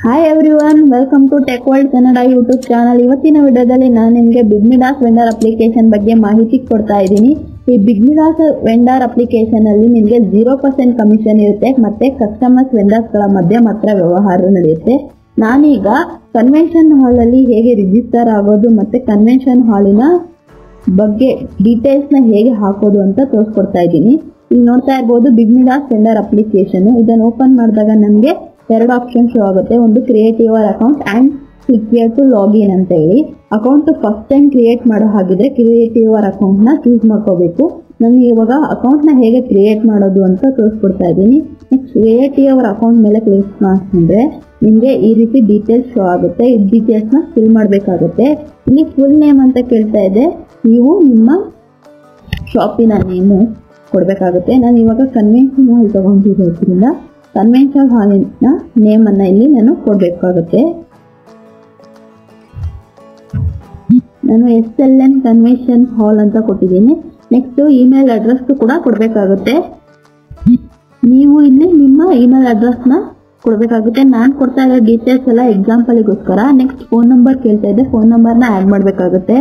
hi everyone welcome to tech world Kannada YouTube channel ಇವತ್ತಿನ ವಿಡಿಯೋದಲ್ಲಿ ನಾನು ನಿಮಗೆ ಬಿಗ್ಮಿಡಾಸ್ ವೆಂಡರ್ ಅಪ್ಲಿಕೇಶನ್ ಬಗ್ಗೆ ಮಾಹಿತಿ ಕೊಡ್ತಾ ಇದ್ದೀನಿ ಈ ಬಿಗ್ಮಿಡಾಸ್ ವೆಂಡರ್ ಅಪ್ಲಿಕೇಶನ್ ಅಲ್ಲಿ ನಿಮಗೆ ಜೀರೋ ಪರ್ಸೆಂಟ್ ಕಮಿಷನ್ ಇರುತ್ತೆ ಮತ್ತೆ ಕಸ್ಟಮರ್ಸ್ ವೆಂಡರ್ಸ್ ಗಳ ಮಧ್ಯೆ ಮಾತ್ರ ವ್ಯವಹಾರ ನಡೆಯುತ್ತೆ ನಾನೀಗ ಕನ್ವೆನ್ಷನ್ ಹಾಲ್ ಅಲ್ಲಿ ಹೇಗೆ ರಿಜಿಸ್ಟರ್ ಆಗೋದು ಮತ್ತೆ ಕನ್ವೆನ್ಷನ್ ಹಾಲಿನ ಬಗ್ಗೆ ಡೀಟೇಲ್ಸ್ ನ ಹೇಗೆ ಹಾಕೋದು ಅಂತ ತೋರಿಸ್ಕೊಡ್ತಾ ಇದ್ದೀನಿ ಇಲ್ಲಿ ನೋಡ್ತಾ ಇರ್ಬೋದು ಬಿಗ್ಮಿಡಾಸ್ ವೆಂಡರ್ ಅಪ್ಲಿಕೇಶನ್ ಇದನ್ನು ಓಪನ್ ಮಾಡಿದಾಗ ನಮಗೆ ಎರಡು ಆಪ್ಷನ್ ಶೋ ಆಗುತ್ತೆ ಒಂದು create your account and click here to login ಅಂತ ಹೇಳಿ ಅಕೌಂಟ್ ಫಸ್ಟ್ ಟೈಮ್ ಕ್ರಿಯೇಟ್ ಮಾಡೋ ಹಾಗಿದ್ರೆ ಕ್ರಿಯೇಟ್ ಯುವರ್ ಅಕೌಂಟ್ ನ ಚೂಸ್ ಮಾಡ್ಕೋಬೇಕು ನಾನು ಇವಾಗ ಅಕೌಂಟ್ ನ ಹೇಗೆ ಕ್ರಿಯೇಟ್ ಮಾಡೋದು ಅಂತ ತೋರಿಸ್ಕೊಡ್ತಾ ಇದ್ದೀನಿ ನೆಕ್ಸ್ಟ್ ಕ್ರಿಯೇಟ್ ಯುವರ್ ಅಕೌಂಟ್ ಮೇಲೆ ಕ್ಲಿಕ್ ಮಾಡಿದ್ರೆ ನಿಮಗೆ ಈ ರೀತಿ ಡೀಟೇಲ್ಸ್ ಶೋ ಆಗುತ್ತೆ ಈ ಡೀಟೇಲ್ಸ್ ನ ಫಿಲ್ ಮಾಡಬೇಕಾಗುತ್ತೆ ಇಲ್ಲಿ ಫುಲ್ ನೇಮ್ ಅಂತ ಕೇಳ್ತಾ ಇದೆ ನೀವು ನಿಮ್ಮ ಶಾಪಿನ ನೇಮು ಕೊಡಬೇಕಾಗುತ್ತೆ ನಾನು ಇವಾಗ ಕನ್ವೆನ್ಷನ್ ಹಾಲ್ ತಗೊಂಡಿರೋದ್ರಿಂದ ಕನ್ವೆನ್ಷನ್ ಹಾಲಿನ ನೇಮ್ ಅನ್ನ ಇಲ್ಲಿ ನಾನು ಕೊಡಬೇಕಾಗುತ್ತೆ ನಾನು S L N convention hall ಅಂತ ಕೊಟ್ಟಿದ್ದೀನಿ ನೆಕ್ಸ್ಟ್ ಇಮೇಲ್ ಅಡ್ರೆಸ್ ಕೂಡ ಕೊಡಬೇಕಾಗುತ್ತೆ ನೀವು ಇಲ್ಲಿ ನಿಮ್ಮ ಇಮೇಲ್ ಅಡ್ರೆಸ್ ನ ಕೊಡಬೇಕಾಗುತ್ತೆ ನಾನು ಕೊಡ್ತಾ ಇರೋ ಡೀಟೇಲ್ಸ್ ಎಲ್ಲ ಎಕ್ಸಾಂಪಲ್ಗೋಸ್ಕರ ನೆಕ್ಸ್ಟ್ ಫೋನ್ ನಂಬರ್ ಕೇಳ್ತಾ ಇದೆ ಫೋನ್ ನಂಬರ್ನ ಆ್ಯಡ್ ಮಾಡಬೇಕಾಗುತ್ತೆ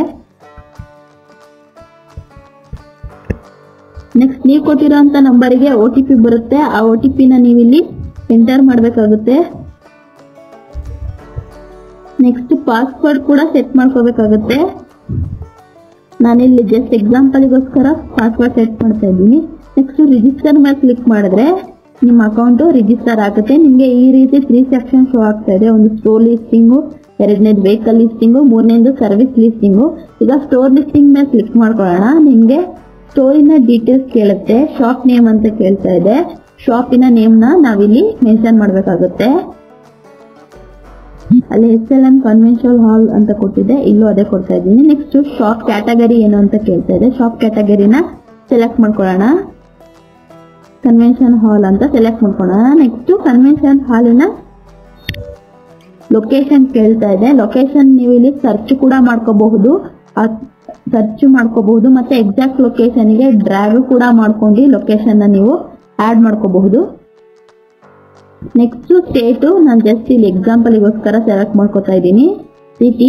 ನೆಕ್ಸ್ಟ್ ನೀವು ಕೊಟ್ಟಿರೋಂಥ ನಂಬರಿಗೆ ಒ ಟಿ ಪಿ ಬರುತ್ತೆ ಆ ಒ ಟಿ ಪಿನ ನೀವು ಇಲ್ಲಿ ಎಂಟರ್ ಮಾಡಬೇಕಾಗುತ್ತೆ ನೆಕ್ಸ್ಟ್ ಪಾಸ್ವರ್ಡ್ ಕೂಡ ಸೆಟ್ ಮಾಡ್ಕೋಬೇಕಾಗುತ್ತೆ ನಾನಿಲ್ಲಿ ಜಸ್ಟ್ ಎಕ್ಸಾಂಪಲ್ಗೋಸ್ಕರ ಪಾಸ್ವರ್ಡ್ ಸೆಟ್ ಮಾಡ್ತಾ ಇದ್ದೀನಿ ನೆಕ್ಸ್ಟ್ ರಿಜಿಸ್ಟರ್ ಮೇಲೆ ಕ್ಲಿಕ್ ಮಾಡಿದ್ರೆ ನಿಮ್ಮ ಅಕೌಂಟು ರಿಜಿಸ್ಟರ್ ಆಗುತ್ತೆ ನಿಮಗೆ ಈ ರೀತಿ ತ್ರೀ ಸೆಕ್ಷನ್ ಶೋ ಆಗ್ತಾ ಇದೆ ಒಂದು ಸ್ಟೋರ್ ಲಿಸ್ಟಿಂಗು ಎರಡನೇದು ವೆಹಿಕಲ್ ಲಿಸ್ಟಿಂಗು ಮೂರನೇದು ಸರ್ವಿಸ್ ಲಿಸ್ಟಿಂಗು ಈಗ ಸ್ಟೋರ್ ಲಿಸ್ಟಿಂಗ್ ಮೇಲೆ ಕ್ಲಿಕ್ ಮಾಡ್ಕೊಳ್ಳೋಣ ನಿಮಗೆ ಸ್ಟೋರಿನ ಡೀಟೇಲ್ಸ್ ಕೇಳುತ್ತೆ ಶಾಪ್ ನೇಮ್ ಅಂತ ಕೇಳ್ತಾ ಇದೆ ಶಾಪಿನ ನೇಮ್ನ ನಾವಿಲ್ಲಿ ಮೆನ್ಷನ್ ಮಾಡಬೇಕಾಗುತ್ತೆ ಅಲ್ಲಿ S L N convention hall ಅಂತ ಕೊಟ್ಟಿದೆ ಇಲ್ಲೂ ಅದೇ ಕೊಡ್ತಾ ಇದ್ದೀನಿ ನೆಕ್ಸ್ಟ್ ಶಾಪ್ ಕ್ಯಾಟಗರಿ ಏನು ಅಂತ ಕೇಳ್ತಾ ಇದೆ ಶಾಪ್ ಕ್ಯಾಟಗರಿನ ಸೆಲೆಕ್ಟ್ ಮಾಡ್ಕೊಳ್ಳೋಣ ಕನ್ವೆನ್ಷನ್ ಹಾಲ್ ಅಂತ ಸೆಲೆಕ್ಟ್ ಮಾಡ್ಕೊಳ್ಳೋಣ ನೆಕ್ಸ್ಟ್ ಕನ್ವೆನ್ಷನ್ ಹಾಲಿನ ಲೊಕೇಶನ್ ಕೇಳ್ತಾ ಇದೆ ಲೊಕೇಶನ್ ನೀವು ಇಲ್ಲಿ ಸರ್ಚ್ ಕೂಡ ಮಾಡ್ಕೋಬಹುದು ಸರ್ಚ್ ಮಾಡ್ಕೋಬಹುದು ಮತ್ತೆ ಎಕ್ಸಾಕ್ಟ್ ಲೊಕೇಶನ್ಗೆ ಡ್ರ್ಯಾಗ್ ಕೂಡ ಮಾಡ್ಕೊಂಡು ಲೊಕೇಶನ್ ನೀವು ಆಡ್ ಮಾಡ್ಕೋಬಹುದು ನೆಕ್ಸ್ಟ್ ಸ್ಟೇಟು ನಾನು ಜಸ್ಟ್ ಇಲ್ಲಿ ಎಕ್ಸಾಂಪಲ್ಗೋಸ್ಕರ ಸೆಲೆಕ್ಟ್ ಮಾಡ್ಕೋತಾ ಇದ್ದೀನಿ ಸಿಟಿ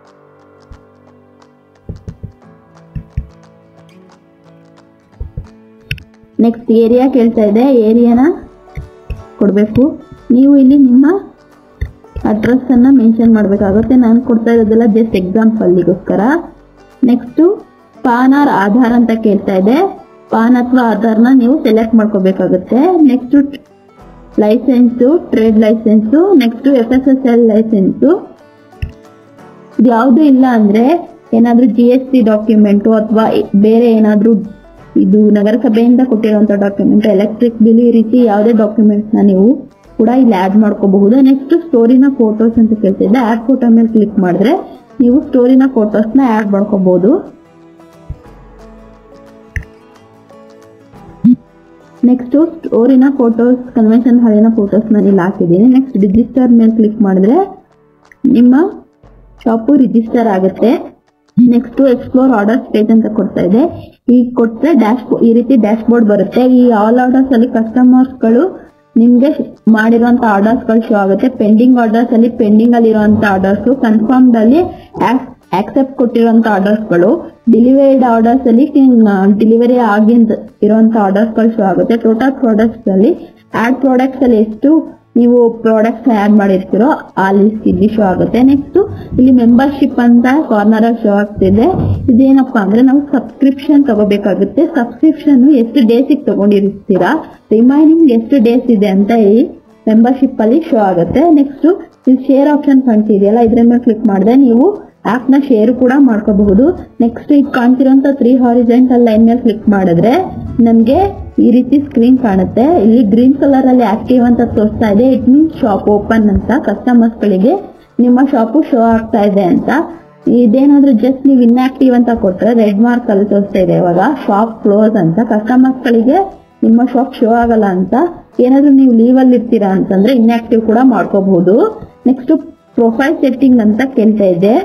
ನೆಕ್ಸ್ಟ್ ಏರಿಯಾ ಕೇಳ್ತಾ ಇದೆ ಏರಿಯಾನ ಕೊಡಬೇಕು ನೀವು ಇಲ್ಲಿ ನಿಮ್ಮ ಅಡ್ರೆಸ್ ಅನ್ನ ಮೆನ್ಷನ್ ಮಾಡಬೇಕಾಗುತ್ತೆ ನಾನು ಕೊಡ್ತಾ ಇರೋದೆಲ್ಲ ಜಸ್ಟ್ ಎಕ್ಸಾಂಪಲ್ಗೋಸ್ಕರ ನೆಕ್ಸ್ಟ್ ಪಾನ್ ಆರ್ ಆಧಾರ್ ಅಂತ ಕೇಳ್ತಾ ಇದೆ ಪಾನ್ ಅಥವಾ ಆಧಾರ್ನ ನೀವು ಸೆಲೆಕ್ಟ್ ಮಾಡ್ಕೋಬೇಕಾಗುತ್ತೆ next licence trade licence next F S S L licence ಇದು ಯಾವುದು ಇಲ್ಲ ಅಂದ್ರೆ ಏನಾದ್ರೂ ಜಿ ಎಸ್ ಟಿ ಡಾಕ್ಯುಮೆಂಟು ಅಥವಾ ಬೇರೆ ಏನಾದ್ರೂ ಇದು ನಗರಸಭೆಯಿಂದ ಕೊಟ್ಟಿರುವಂತ ಡಾಕ್ಯುಮೆಂಟ್ ಎಲೆಕ್ಟ್ರಿಕ್ ಬಿಲ್ ಈ ರೀತಿ ಯಾವುದೇ ಡಾಕ್ಯುಮೆಂಟ್ಸ್ ನ ನೀವು ಕೂಡ ಇಲ್ಲಿ ಆಡ್ ಮಾಡ್ಕೋಬಹುದು ನೆಕ್ಸ್ಟ್ ಸ್ಟೋರಿನ ಫೋಟೋಸ್ ಅಂತ ಕೇಳ್ತಿದ್ದೆ ಆಡ್ ಫೋಟೋ ಮೇಲೆ ಕ್ಲಿಕ್ ಮಾಡಿದ್ರೆ ನೀವು ಸ್ಟೋರಿನ ಫೋಟೋಸ್ ನ ಆಡ್ ಮಾಡ್ಕೋಬಹುದು ನೆಕ್ಸ್ಟ್ ಸ್ಟೋರಿನ ಫೋಟೋಸ್ ಕನ್ವೆನ್ಷನ್ ಹಾಲಿನ ಫೋಟೋಸ್ ನಾನು ಇಲ್ಲಿ ಹಾಕಿದ್ದೀನಿ ನೆಕ್ಸ್ಟ್ ರಿಜಿಸ್ಟರ್ ಮೇಲೆ ಕ್ಲಿಕ್ ಮಾಡಿದ್ರೆ ನಿಮ್ಮ ಶಾಪು ರಿಜಿಸ್ಟರ್ ಆಗುತ್ತೆ ನೆಕ್ಸ್ಟ್ ಎಕ್ಸ್ಪ್ಲೋರ್ ಆರ್ಡರ್ಸ್ ಪೇಜ್ ಅಂತ ಕೊಡ್ತಾ ಇದೆ ಈಗ ಕೊಟ್ಟರೆ ಡ್ಯಾಶ್ ಈ ರೀತಿ ಡ್ಯಾಶ್ ಬೋರ್ಡ್ ಬರುತ್ತೆ ಈ ಆಲ್ ಆರ್ಡರ್ಸ್ ಅಲ್ಲಿ ಕಸ್ಟಮರ್ಸ್ ಗಳು ನಿಮ್ಗೆ ಮಾಡಿರುವಂತ ಆರ್ಡರ್ಸ್ ಗಳು ಶೋ ಆಗುತ್ತೆ ಪೆಂಡಿಂಗ್ ಆರ್ಡರ್ಸ್ ಅಲ್ಲಿ ಪೆಂಡಿಂಗ್ ಅಲ್ಲಿ ಇರುವಂತ ಆರ್ಡರ್ಸ್ ಕನ್ಫರ್ಮ್ಡ್ ಅಲ್ಲಿ ಆಕ್ಸೆಪ್ಟ್ ಕೊಟ್ಟಿರುವಂತ ಆರ್ಡರ್ಸ್ ಗಳು ಡೆಲಿವರಿಡ್ ಆರ್ಡರ್ಸ್ ಅಲ್ಲಿ ಡೆಲಿವರಿ ಆಗಿಂದ ಇರುವಂತ ಆರ್ಡರ್ಸ್ ಗಳು ಶೋ ಆಗುತ್ತೆ ಟೋಟಲ್ ಪ್ರಾಡಕ್ಟ್ಸ್ ಅಲ್ಲಿ ಆಡ್ ಪ್ರಾಡಕ್ಟ್ಸ್ ಅಲ್ಲಿ ಎಷ್ಟು ನೀವು ಪ್ರಾಡಕ್ಟ್ಸ್ ಆಡ್ ಮಾಡಿರ್ತೀರೋ ಆ ಲಿಸ್ಟ್ ಇಲ್ಲಿ ಶೋ ಆಗುತ್ತೆ ನೆಕ್ಸ್ಟ್ ಇಲ್ಲಿ ಮೆಂಬರ್ಶಿಪ್ ಅಂತ ಕಾರ್ನರ್ ಶೋ ಆಗ್ತಿದೆ ಇದೇನಪ್ಪಾ ಅಂದ್ರೆ ನಾವು ಸಬ್ಸ್ಕ್ರಿಪ್ಷನ್ ತಗೋಬೇಕಾಗುತ್ತೆ ಸಬ್ಸ್ಕ್ರಿಪ್ಷನ್ ಎಷ್ಟು ಡೇಸಿಗೆ ತಗೊಂಡಿರ್ತೀರಾ ರಿಮೈನಿಂಗ್ ಎಷ್ಟು ಡೇಸ್ ಇದೆ ಅಂತ ಈ ಮೆಂಬರ್ಶಿಪ್ ಅಲ್ಲಿ ಶೋ ಆಗುತ್ತೆ ನೆಕ್ಸ್ಟ್ ಇಲ್ಲಿ ಶೇರ್ ಆಪ್ಷನ್ ಕಾಣ್ತಿದೆಯಲ್ಲ ಇದ್ರ ಮೇಲೆ ಕ್ಲಿಕ್ ಮಾಡಿದ್ರೆ ನೀವು ಆಪ್ ನ ಶೇರ್ ಕೂಡ ಮಾಡ್ಕೋಬಹುದು ನೆಕ್ಸ್ಟ್ ಈಗ ಕಾಣ್ತಿರೋಂತ ತ್ರೀ ಹಾರಿಜೆಂಟಲ್ ಲೈನ್ ಮೇಲೆ ಕ್ಲಿಕ್ ಮಾಡಿದ್ರೆ ನಮ್ಗೆ ಈ ರೀತಿ ಸ್ಕ್ರೀನ್ ಕಾಣುತ್ತೆ ಇಲ್ಲಿ ಗ್ರೀನ್ ಕಲರ್ ಅಲ್ಲಿ ಆಕ್ಟಿವ್ ಅಂತ ತೋರಿಸ್ತಾ ಇದೆ ಇಟ್ ಮೀನ್ಸ್ ಶಾಪ್ ಓಪನ್ ಅಂತ ಕಸ್ಟಮರ್ಸ್ ಗಳಿಗೆ ನಿಮ್ಮ ಶಾಪು ಶೋ ಆಗ್ತಾ ಇದೆ ಅಂತ ಇದೇನಾದ್ರೂ ಜಸ್ಟ್ ನೀವು ಇನ್ಆಕ್ಟಿವ್ ಅಂತ ಕೊಟ್ರೆ ರೆಡ್ ಮಾರ್ಕ್ ಅಲ್ಲಿ ತೋರಿಸ್ತಾ ಇದೆ ಇವಾಗ ಶಾಪ್ ಕ್ಲೋಸ್ ಅಂತ ಕಸ್ಟಮರ್ಸ್ ಗಳಿಗೆ ನಿಮ್ಮ ಶಾಪ್ ಶೋ ಆಗಲ್ಲ ಅಂತ ಏನಾದ್ರೂ ನೀವು ಲೀವ್ ಅಲ್ಲಿ ಇರ್ತೀರಾ ಅಂತಂದ್ರೆ ಇನ್ಆಕ್ಟಿವ್ ಕೂಡ ಮಾಡ್ಕೋಬಹುದು ನೆಕ್ಸ್ಟ್ ಪ್ರೊಫೈಲ್ ಸೆಟ್ಟಿಂಗ್ ಅಂತ ಕೇಳ್ತಾ ಇದೆ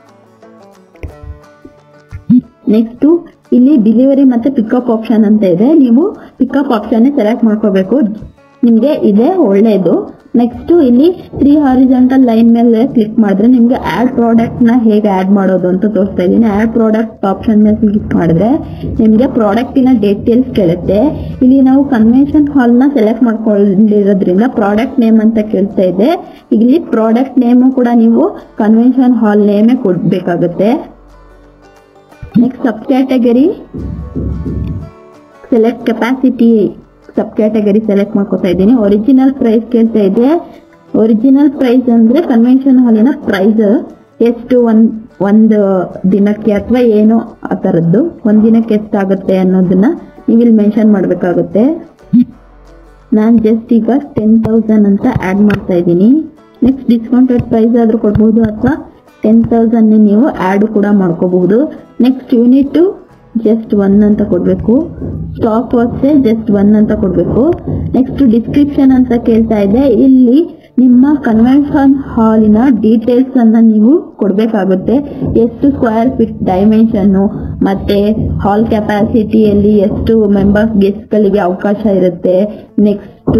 ನೆಕ್ಸ್ಟ್ ಇಲ್ಲಿ ಡೆಲಿವರಿ ಮತ್ತೆ ಪಿಕಪ್ ಆಪ್ಷನ್ ಅಂತ ಇದೆ ನೀವು ಪಿಕಪ್ ಆಪ್ಷನ್ ಸೆಲೆಕ್ಟ್ ಮಾಡ್ಕೋಬೇಕು ನಿಮ್ಗೆ ಇದೆ ಒಳ್ಳೇದು ನೆಕ್ಸ್ಟ್ ಇಲ್ಲಿ ತ್ರೀ ಹಾರಿಜೆಂಟಲ್ ಲೈನ್ ಮೇಲೆ ಕ್ಲಿಕ್ ಮಾಡಿದ್ರೆ ನಿಮ್ಗೆ ಆಡ್ ಪ್ರಾಡಕ್ಟ್ ನ ಹೇಗೆ ಆಡ್ ಮಾಡೋದು ಅಂತ ತೋರಿಸ್ತಾ ಇದ್ದೀನಿ ಆಡ್ ಪ್ರಾಡಕ್ಟ್ ಆಪ್ಷನ್ ಮೇಲೆ ಕ್ಲಿಕ್ ಮಾಡಿದ್ರೆ ನಿಮ್ಗೆ ಪ್ರಾಡಕ್ಟಿನ ಡೀಟೇಲ್ಸ್ ಕೇಳುತ್ತೆ ಇಲ್ಲಿ ನಾವು ಕನ್ವೆನ್ಷನ್ ಹಾಲ್ ನ ಸೆಲೆಕ್ಟ್ ಮಾಡ್ಕೊಂಡಿರೋದ್ರಿಂದ ಪ್ರಾಡಕ್ಟ್ ನೇಮ್ ಅಂತ ಕೇಳ್ತಾ ಇದೆ ಇಲ್ಲಿ ಪ್ರಾಡಕ್ಟ್ ನೇಮ್ ಕೂಡ ನೀವು ಕನ್ವೆನ್ಷನ್ ಹಾಲ್ ನೇಮೇ ಕೊಡ್ಬೇಕಾಗುತ್ತೆ next sub category select capacity sub category select ಮಾಡ್ಕೊತಾ ಇದ್ದೀನಿ ಒರಿಜಿನಲ್ ಪ್ರೈಸ್ ಕೇಳ್ತಾ ಇದೆ ಒರಿಜಿನಲ್ ಪ್ರೈಸ್ ಅಂದ್ರೆ ಕನ್ವೆನ್ಷನ್ ಹಾಲಿನ ಪ್ರೈಸ್ ಎಷ್ಟು ಒಂದ್ ಒಂದು ದಿನಕ್ಕೆ ಅಥವಾ ಏನೋ ಆ ತರದ್ದು ಒಂದ್ ದಿನಕ್ಕೆ ಎಷ್ಟಾಗುತ್ತೆ ಅನ್ನೋದನ್ನ ನೀವು ಇಲ್ಲಿ ಮೆನ್ಷನ್ ಮಾಡ್ಬೇಕಾಗುತ್ತೆ ನಾನ್ ಜಸ್ಟ್ ಈಗ ಟೆನ್ ತೌಸಂಡ್ ಅಂತ ಆಡ್ ಮಾಡ್ತಾ ಇದ್ದೀನಿ ನೆಕ್ಸ್ಟ್ ಡಿಸ್ಕೌಂಟೆಡ್ ಪ್ರೈಸ್ ಆದ್ರೂ ಕೊಡ್ಬೋದು ಅಥವಾ ಟೆನ್ ತೌಸಂಡ್ ನೀವು ಆಡ್ ಕೂಡ ಮಾಡ್ಕೋಬಹುದು ನೆಕ್ಸ್ಟ್ ಯೂನಿಟ್ ಜಸ್ಟ್ ಒನ್ ಅಂತ ಕೊಡ್ಬೇಕು ಸ್ಟಾಕ್ ವರ್ಕ್ಸ್ ಜಸ್ಟ್ ಒನ್ ಅಂತ ಕೊಡ್ಬೇಕು ನೆಕ್ಸ್ಟ್ ಡಿಸ್ಕ್ರಿಪ್ಷನ್ ಅಂತ ಕೇಳ್ತಾ ಇದೆ ಇಲ್ಲಿ ನಿಮ್ಮ ಕನ್ವೆನ್ಷನ್ ಹಾಲಿನ ಡೀಟೇಲ್ಸ್ ಅನ್ನ ನೀವು ಕೊಡ್ಬೇಕಾಗುತ್ತೆ ಎಷ್ಟು ಸ್ಕ್ವೇರ್ ಫೀಟ್ ಡೈಮೆನ್ಷನ್ ಮತ್ತೆ ಹಾಲ್ ಕೆಪಾಸಿಟಿಯಲ್ಲಿ ಎಷ್ಟು ಮೆಂಬರ್ಸ್ ಗೆಸ್ಟ್ ಗಳಿಗೆ ಅವಕಾಶ ಇರುತ್ತೆ next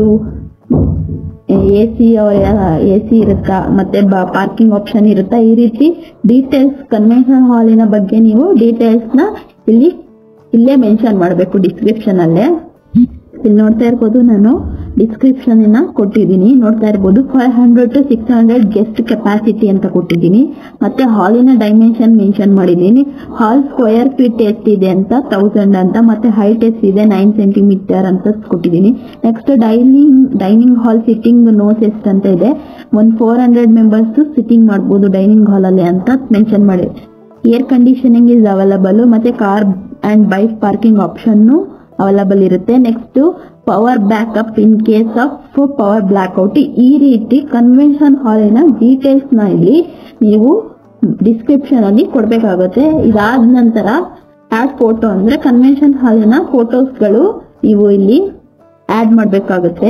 A C A C ಇರುತ್ತಾ ಮತ್ತೆ ಪಾರ್ಕಿಂಗ್ ಆಪ್ಷನ್ ಇರುತ್ತಾ ಈ ರೀತಿ ಡೀಟೇಲ್ಸ್ ಕನ್ವೆನ್ಷನ್ ಹಾಲಿನ ಬಗ್ಗೆ ನೀವು ಡೀಟೇಲ್ಸ್ ನ ಇಲ್ಲಿ ಇಲ್ಲೇ ಮೆನ್ಷನ್ ಮಾಡಬೇಕು ಡಿಸ್ಕ್ರಿಪ್ಷನ್ ಅಲ್ಲೇ ಇಲ್ಲಿ ನೋಡ್ತಾ ಇರ್ಬೋದು ನಾನು ಡಿಸ್ಕ್ರಿಪ್ಷನ್ ನ ಕೊಟ್ಟಿದ್ದೀನಿ ನೋಡ್ತಾ ಇರ್ಬೋದು five hundred to six hundred guest capacity ಅಂತ ಕೊಟ್ಟಿದ್ದೀನಿ ಮತ್ತೆ ಹಾಲಿನ ಡೈಮೆನ್ಷನ್ ಮೆನ್ಷನ್ ಮಾಡಿದ್ದೀನಿ ಹಾಲ್ ಸ್ಕ್ವೇರ್ ಫೀಟ್ ಎಷ್ಟಿದೆ ಅಂತ ತೌಸಂಡ್ ಅಂತ ಮತ್ತೆ ಹೈಟ್ ಎಷ್ಟಿದೆ ನೈನ್ ಸೆಂಟಿಮೀಟರ್ ಅಂತ ಕೊಟ್ಟಿದ್ದೀನಿ next dining dining hall sitting nos ಎಷ್ಟು ಅಂತ ಇದೆ ಒಂದ್ ಫೋರ್ ಹಂಡ್ರೆಡ್ ಮೆಂಬರ್ಸ್ ಸಿಟ್ಟಿಂಗ್ ಮಾಡ್ಬೋದು ಡೈನಿಂಗ್ ಹಾಲ್ ಅಲ್ಲಿ ಅಂತ ಮೆನ್ಷನ್ ಮಾಡಿ ಏರ್ ಕಂಡೀಷನಿಂಗ್ ಇಸ್ ಅವೈಲಬಲ್ ಮತ್ತೆ car and bike parking option available ಇರುತ್ತೆ next power backup in case of power blackout ಈ ರೀತಿ ಕನ್ವೆನ್ಷನ್ ಹಾಲಿನ ಡೀಟೇಲ್ಸ್ ನ ಇಲ್ಲಿ ನೀವು ಡಿಸ್ಕ್ರಿಪ್ಷನ್ ಅಲ್ಲಿ ಕೊಡ್ಬೇಕಾಗುತ್ತೆ ಇದಾದ ನಂತರ ಆಡ್ ಫೋಟೋ ಅಂದ್ರೆ ಕನ್ವೆನ್ಷನ್ ಹಾಲಿನ ಫೋಟೋಸ್ಗಳು ನೀವು ಇಲ್ಲಿ ಆಡ್ ಮಾಡ್ಬೇಕಾಗುತ್ತೆ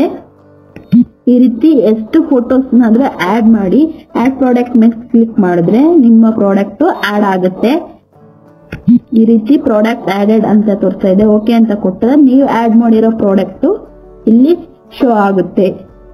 ಈ ರೀತಿ ಎಷ್ಟು ಫೋಟೋಸ್ ಆದ್ರೆ ಆಡ್ ಮಾಡಿ ಆಡ್ ಪ್ರಾಡಕ್ಟ್ ಮೇಲೆ ಕ್ಲಿಕ್ ಮಾಡಿದ್ರೆ ನಿಮ್ಮ ಪ್ರಾಡಕ್ಟ್ ಆಡ್ ಆಗುತ್ತೆ ಈ ರೀತಿ ಪ್ರಾಡಕ್ಟ್ ಆಡೆಡ್ ಅಂತ ತೋರಿಸ್ತಾ ಇದೆ ಓಕೆ ಅಂತ ಕೊಟ್ಟರೆ ನೀವು ಆಡ್ ಮಾಡಿರೋ ಪ್ರಾಡಕ್ಟ್ ಇಲ್ಲಿ ಶೋ ಆಗುತ್ತೆ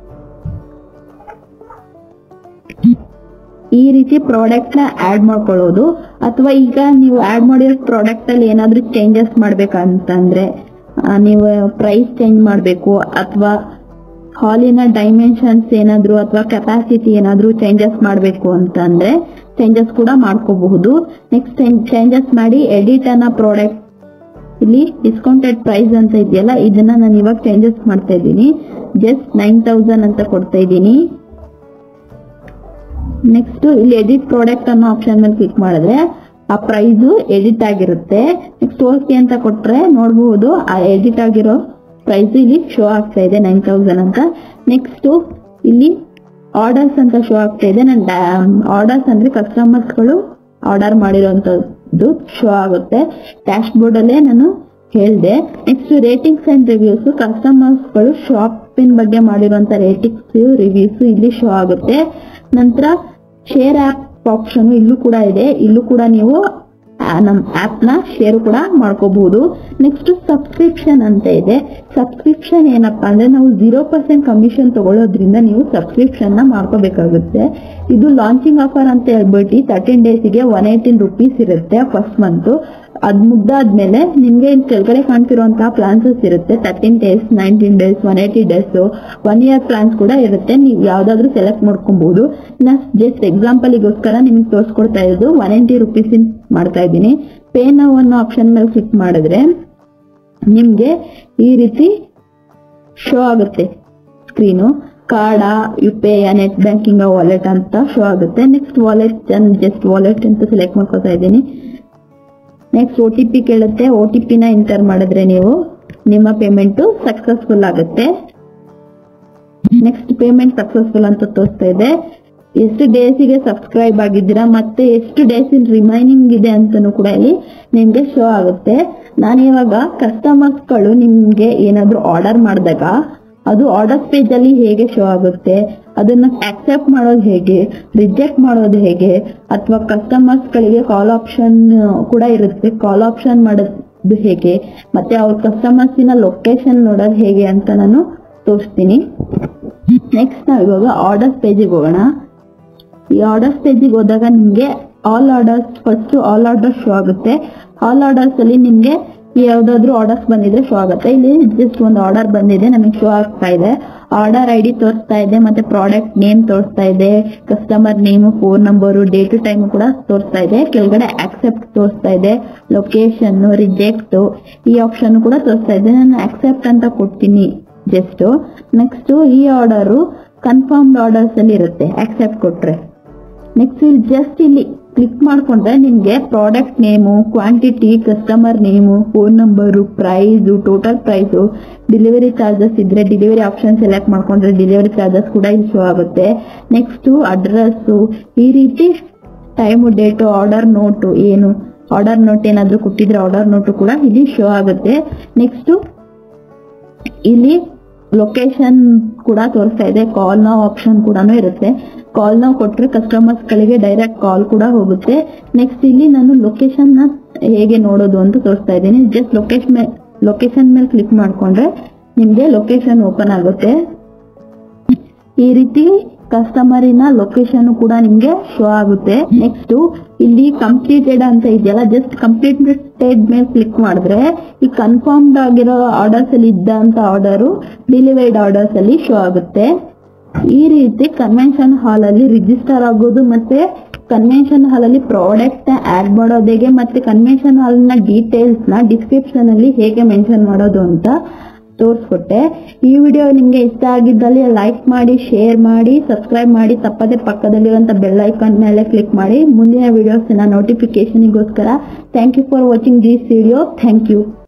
ಈ ರೀತಿ ಪ್ರಾಡಕ್ಟ್ ನ ಆಡ್ ಮಾಡ್ಕೊಳ್ಳೋದು ಅಥವಾ ಈಗ ನೀವು ಆಡ್ ಮಾಡಿರೋ ಪ್ರಾಡಕ್ಟ್ ಅಲ್ಲಿ ಏನಾದ್ರೂ ಚೇಂಜಸ್ ಮಾಡ್ಬೇಕಂತಂದ್ರೆ ಆ, ನೀವು ಪ್ರೈಸ್ ಚೇಂಜ್ ಮಾಡಬೇಕು ಅಥವಾ ಹಾಲಿನ ಡೈಮೆನ್ಷನ್ಸ್ ಏನಾದ್ರು ಅಥವಾ ಕೆಪಾಸಿಟಿ ಏನಾದ್ರು ಚೇಂಜಸ್ ಮಾಡಬೇಕು ಅಂತ ಅಂದ್ರೆ ಚೇಂಜಸ್ ಕೂಡ ಮಾಡ್ಕೋಬಹುದು ನೆಕ್ಸ್ಟ್ ಚೇಂಜಸ್ ಮಾಡಿ ಎಡಿಟ್ ಅನ್ನೋ ಪ್ರಾಡಕ್ಟ್ ಇಲ್ಲಿ ಡಿಸ್ಕೌಂಟೆಡ್ ಪ್ರೈಸ್ ಅಂತ ಇದೆಯಲ್ಲ ಇದನ್ನ ನಾನು ಇವಾಗ ಚೇಂಜಸ್ ಮಾಡ್ತಾ ಇದ್ದೀನಿ ಜಸ್ಟ್ ನೈನ್ ತೌಸಂಡ್ ಅಂತ ಕೊಡ್ತಾ ಇದ್ದೀನಿ ನೆಕ್ಸ್ಟ್ ಇಲ್ಲಿ ಎಡಿಟ್ ಪ್ರಾಡಕ್ಟ್ ಅನ್ನೋ ಆಪ್ಷನ್ ಮೇಲೆ ಕ್ಲಿಕ್ ಮಾಡಿದ್ರೆ ಆ ಪ್ರೈಸ್ ಎಡಿಟ್ ಆಗಿರುತ್ತೆ ನೆಕ್ಸ್ಟ್ ಓಕೆ ಅಂತ ಕೊಟ್ರೆ ನೋಡಬಹುದು ಆ ಎಡಿಟ್ ಆಗಿರೋ ಪ್ರೈಸ್ ಇಲ್ಲಿ ಶೋ ಆಗ್ತಾ ಇದೆ ನೈನ್ ತೌಸಂಡ್ ಅಂತ ನೆಕ್ಸ್ಟ್ ಇಲ್ಲಿ ಆರ್ಡರ್ಸ್ ಅಂತ ಶೋ ಆಗ್ತಾ ಇದೆ ನನ್ನ ಆರ್ಡರ್ಸ್ ಅಂದ್ರೆ ಕಸ್ಟಮರ್ಸ್ ಗಳು ಆರ್ಡರ್ ಮಾಡಿರೋಂಥದ್ದು ಶೋ ಆಗುತ್ತೆ ಡ್ಯಾಶ್ ಬೋರ್ಡ್ ಅಲ್ಲೇ ನಾನು ಹೇಳ್ದೆ next ratings and reviews customers ಗಳು ಶಾಪಿನ ಬಗ್ಗೆ ಮಾಡಿರುವಂತ ರೇಟಿಂಗ್ಸ್ ರಿವ್ಯೂಸ್ ಇಲ್ಲಿ ಶೋ ಆಗುತ್ತೆ ನಂತರ ಶೇರ್ ಆಪ್ ಆಪ್ಷನ್ ಇಲ್ಲೂ ಕೂಡ ಇದೆ ಇಲ್ಲೂ ಕೂಡ ನೀವು ಆ, ನಮ್ ಆಪ್ ನ ಶೇರ್ ಕೂಡ ಮಾಡ್ಕೋಬಹುದು ನೆಕ್ಸ್ಟ್ ಸಬ್ಸ್ಕ್ರಿಪ್ಷನ್ ಅಂತ ಇದೆ ಸಬ್ಸ್ಕ್ರಿಪ್ಷನ್ ಏನಪ್ಪಾ ಅಂದ್ರೆ ನಾವು ಜೀರೋ ಪರ್ಸೆಂಟ್ ಕಮಿಷನ್ ತಗೊಳ್ಳೋದ್ರಿಂದ ನೀವು ಸಬ್ಸ್ಕ್ರಿಪ್ಷನ್ ನ ಮಾಡ್ಕೋಬೇಕಾಗುತ್ತೆ ಇದು ಲಾಂಚಿಂಗ್ ಆಫರ್ ಅಂತ ಹೇಳ್ಬಿಟ್ಟು ತರ್ಟೀನ್ ಡೇಸ್ಗೆ ಒನ್ ಏಯ್ಟೀನ್ ರುಪೀಸ್ ಇರುತ್ತೆ ಫಸ್ಟ್ ಮಂತ್ ಅದ್ ಮುಗ್ದಾದ್ಮೇಲೆ ನಿಮ್ಗೆ ಇಲ್ಲಿ ಕೆಳಗಡೆ ಕಾಣ್ತಿರುವಂತಹ ಪ್ಲಾನ್ಸಸ್ ಇರುತ್ತೆ thirteen days nineteen days one eighty days one year plans ಕೂಡ ಇರುತ್ತೆ ನೀವು ಯಾವ್ದಾದ್ರು ಸೆಲೆಕ್ಟ್ ಮಾಡ್ಕೊಬಹುದು ನಾ ಜಸ್ಟ್ ಎಕ್ಸಾಂಪಲ್ಗೋಸ್ಕರ ನಿಮ್ಗೆ ತೋರಿಸ್ಕೊಡ್ತಾ ಇರೋದು ಒನ್ ಏಯ್ಟಿ ರುಪೀಸ್ ಮಾಡ್ತಾ ಇದ್ದೀನಿ ಪೇ ನಾವು ಅನ್ನೋ ಆಪ್ಷನ್ ಮೇಲೆ ಕ್ಲಿಕ್ ಮಾಡಿದ್ರೆ ನಿಮ್ಗೆ ಈ ರೀತಿ ಶೋ ಆಗುತ್ತೆ screen card UPI net banking wallet ಅಂತ ಶೋ ಆಗುತ್ತೆ ನೆಕ್ಸ್ಟ್ ವಾಲೆಟ್ ಜಸ್ಟ್ ವಾಲೆಟ್ ಅಂತ ಸೆಲೆಕ್ಟ್ ಮಾಡ್ಕೊತಾ ಇದ್ದೀನಿ ನೆಕ್ಸ್ಟ್ ಒ ಟಿ ಪಿ ಕೇಳುತ್ತೆ ಒ ಟಿ ಪಿನ ಎಂಟರ್ ಮಾಡಿದ್ರೆ ನೀವು ನಿಮ್ಮ ಪೇಮೆಂಟ್ ಸಕ್ಸಸ್ಫುಲ್ ಆಗುತ್ತೆ ನೆಕ್ಸ್ಟ್ ಪೇಮೆಂಟ್ ಸಕ್ಸಸ್ಫುಲ್ ಅಂತ ತೋರಿಸ್ತಾ ಇದೆ ಎಷ್ಟು ಡೇಸಿಗೆ ಸಬ್ಸ್ಕ್ರೈಬ್ ಆಗಿದ್ದೀರಾ ಮತ್ತೆ ಎಷ್ಟು ಡೇಸ್ ಇನ್ ರಿಮೈನಿಂಗ್ ಇದೆ ಅಂತಾನು ಕೂಡ ಇಲ್ಲಿ ನಿಮ್ಗೆ ಶೋ ಆಗುತ್ತೆ ನಾನು ಇವಾಗ ಕಸ್ಟಮರ್ಸ್ ಗಳು ನಿಮ್ಗೆ ಏನಾದ್ರು ಆರ್ಡರ್ ಮಾಡಿದಾಗ ಅದು ಆರ್ಡರ್ ಪೇಜ್ ಅಲ್ಲಿ ಹೇಗೆ ಶೋ ಆಗುತ್ತೆ ಅದನ್ನ ಆಕ್ಸೆಪ್ಟ್ ಮಾಡೋದು ಹೇಗೆ ರಿಜೆಕ್ಟ್ ಮಾಡೋದು ಹೇಗೆ ಅಥವಾ ಕಸ್ಟಮರ್ಸ್ ಗಳಿಗೆ ಕಾಲ್ ಆಪ್ಷನ್ ಕೂಡ ಇರುತ್ತೆ ಕಾಲ್ ಆಪ್ಷನ್ ಮಾಡೋದು ಹೇಗೆ ಮತ್ತೆ ಅವ್ರ ಕಸ್ಟಮರ್ಸಿನ ಲೊಕೇಶನ್ ನೋಡೋದು ಹೇಗೆ ಅಂತ ನಾನು ತೋರಿಸ್ತೀನಿ ನೆಕ್ಸ್ಟ್ ನಾವು ಇವಾಗ ಆರ್ಡರ್ಸ್ ಪೇಜಿಗೆ ಹೋಗೋಣ ಈ ಆರ್ಡರ್ಸ್ ಪೇಜಿಗೆ ಹೋದಾಗ ನಿಮಗೆ all orders first all orders show ಆಗುತ್ತೆ ಆಲ್ ಆರ್ಡರ್ಸ್ ಅಲ್ಲಿ ನಿಮಗೆ ಯಾವ್ದಾದ್ರು ಆರ್ಡರ್ಸ್ ಬಂದಿದ್ರೆ ಶೋ ಆಗುತ್ತೆ ಇಲ್ಲಿ ಜಸ್ಟ್ ಒಂದು ಆರ್ಡರ್ ಬಂದಿದೆ ನಮಗೆ ಶೋ ಆಗ್ತಾ ಇದೆ ಆರ್ಡರ್ ಐ ಡಿ ತೋರಿಸ್ತಾ ಇದೆ ಮತ್ತೆ ಪ್ರಾಡಕ್ಟ್ ನೇಮ್ ತೋರಿಸ್ತಾ ಇದೆ customer name phone number date time ಕೂಡ ತೋರಿಸ್ತಾ ಇದೆ ಕೆಳಗಡೆ ಆಕ್ಸೆಪ್ಟ್ ತೋರಿಸ್ತಾ ಇದೆ ಲೊಕೇಶನ್ ರಿಜೆಕ್ಟ್ ಈ ಆಪ್ಷನ್ ಕೂಡ ತೋರಿಸ್ತಾ ಇದೆ ನಾನು ಆಕ್ಸೆಪ್ಟ್ ಅಂತ ಕೊಡ್ತೀನಿ ಜಸ್ಟ್ ನೆಕ್ಸ್ಟ್ ಈ ಆರ್ಡರು ಕನ್ಫರ್ಮ್ಡ್ ಆರ್ಡರ್ಸ್ ಅಲ್ಲಿ ಇರುತ್ತೆ ಆಕ್ಸೆಪ್ಟ್ ಕೊಟ್ರೆ ನೆಕ್ಸ್ಟ್ ಇಲ್ಲಿ ಜಸ್ಟ್ ಇಲ್ಲಿ ಕ್ಲಿಕ್ ಮಾಡ್ಕೊಂಡ್ರೆ ನಿಮ್ಗೆ product name quantity customer name phone number price total price delivery charges ಇದ್ರೆ ಡೆಲಿವರಿ ಆಪ್ಷನ್ ಸೆಲೆಕ್ಟ್ ಮಾಡ್ಕೊಂಡ್ರೆ ಡೆಲಿವರಿ ಚಾರ್ಜಸ್ ಕೂಡ ಇಲ್ಲಿ ಶೋ ಆಗುತ್ತೆ ನೆಕ್ಸ್ಟ್ ಅಡ್ರೆಸ್ಸು ಈ ರೀತಿ ಟೈಮು ಡೇಟು ಆರ್ಡರ್ ನೋಟು ಏನು ಆರ್ಡರ್ ನೋಟ್ ಏನಾದ್ರು ಕೊಟ್ಟಿದ್ರೆ ಆರ್ಡರ್ ನೋಟು ಕೂಡ ಇಲ್ಲಿ ಶೋ ಆಗುತ್ತೆ ನೆಕ್ಸ್ಟ್ ಇಲ್ಲಿ ಲೊಕೇಶನ್ ಕೂಡ ತೋರಿಸ್ತಾ ಇದೆ ಕಾಲ್ ನಾವು ಆಪ್ಷನ್ ಕೂಡ ಇರುತ್ತೆ ಕಾಲ್ ನಾವು ಕೊಟ್ರೆ ಕಸ್ಟಮರ್ಸ್ ಗಳಿಗೆ ಡೈರೆಕ್ಟ್ ಕಾಲ್ ಕೂಡ ಹೋಗುತ್ತೆ ನೆಕ್ಸ್ಟ್ ಇಲ್ಲಿ ನಾನು ಲೊಕೇಶನ್ ನ ಹೇಗೆ ನೋಡೋದು ಅಂತ ತೋರಿಸ್ತಾ ಇದ್ದೀನಿ ಜಸ್ಟ್ ಲೊಕೇಶನ್ ಲೊಕೇಶನ್ ಮೇಲೆ ಕ್ಲಿಕ್ ಮಾಡ್ಕೊಂಡ್ರೆ ನಿಮ್ಗೆ ಲೊಕೇಶನ್ ಓಪನ್ ಆಗುತ್ತೆ ಈ ರೀತಿ ಕಸ್ಟಮರಿನ ಲೊಕೇಶನ್ ಕೂಡ ನಿಮ್ಗೆ ಶೋ ಆಗುತ್ತೆ ನೆಕ್ಸ್ಟ್ ಇಲ್ಲಿ ಕಂಪ್ಲೀಟೆಡ್ ಅಂತ ಇದೆಯಲ್ಲ ಜಸ್ಟ್ ಕಂಪ್ಲೀಟೆಡ್ ಮೇಲೆ ಕ್ಲಿಕ್ ಮಾಡಿದ್ರೆ ಈ ಕನ್ಫರ್ಮ್ಡ್ ಆಗಿರೋ ಆರ್ಡರ್ಸ್ ಅಲ್ಲಿ ಇದ್ದಂತ ಆರ್ಡರು ಡೆಲಿವರ್ಡ್ ಆರ್ಡರ್ಸ್ ಅಲ್ಲಿ ಶೋ ಆಗುತ್ತೆ ಈ ರೀತಿ ಕನ್ವೆನ್ಷನ್ ಹಾಲ್ ಅಲ್ಲಿ ರಿಜಿಸ್ಟರ್ ಆಗೋದು ಮತ್ತೆ ಕನ್ವೆನ್ಷನ್ ಹಾಲ್ ಅಲ್ಲಿ ಪ್ರಾಡಕ್ಟ್ ಆಡ್ ಮಾಡೋದು ಹೇಗೆ ಮತ್ತೆ ಕನ್ವೆನ್ಷನ್ ಹಾಲ್ ನ ಡೀಟೇಲ್ಸ್ ನ ಡಿಸ್ಕ್ರಿಪ್ಷನ್ ಅಲ್ಲಿ ಹೇಗೆ ಮೆನ್ಷನ್ ಮಾಡೋದು ಅಂತ ತೋರಿಸ್ಕೊಟ್ಟೆ ಈ ವಿಡಿಯೋ ನಿಮ್ಗೆ ಇಷ್ಟ ಆಗಿದ್ದಲ್ಲಿ ಲೈಕ್ ಮಾಡಿ ಶೇರ್ ಮಾಡಿ ಸಬ್ಸ್ಕ್ರೈಬ್ ಮಾಡಿ ತಪ್ಪದೆ ಪಕ್ಕದಲ್ಲಿರುವಂತ ಬೆಲ್ ಐಕಾನ್ ಮೇಲೆ ಕ್ಲಿಕ್ ಮಾಡಿ ಮುಂದಿನ ವಿಡಿಯೋಸ್ನ ನೋಟಿಫಿಕೇಶನ್ಗೋಸ್ಕರ thank you for watching this video thank you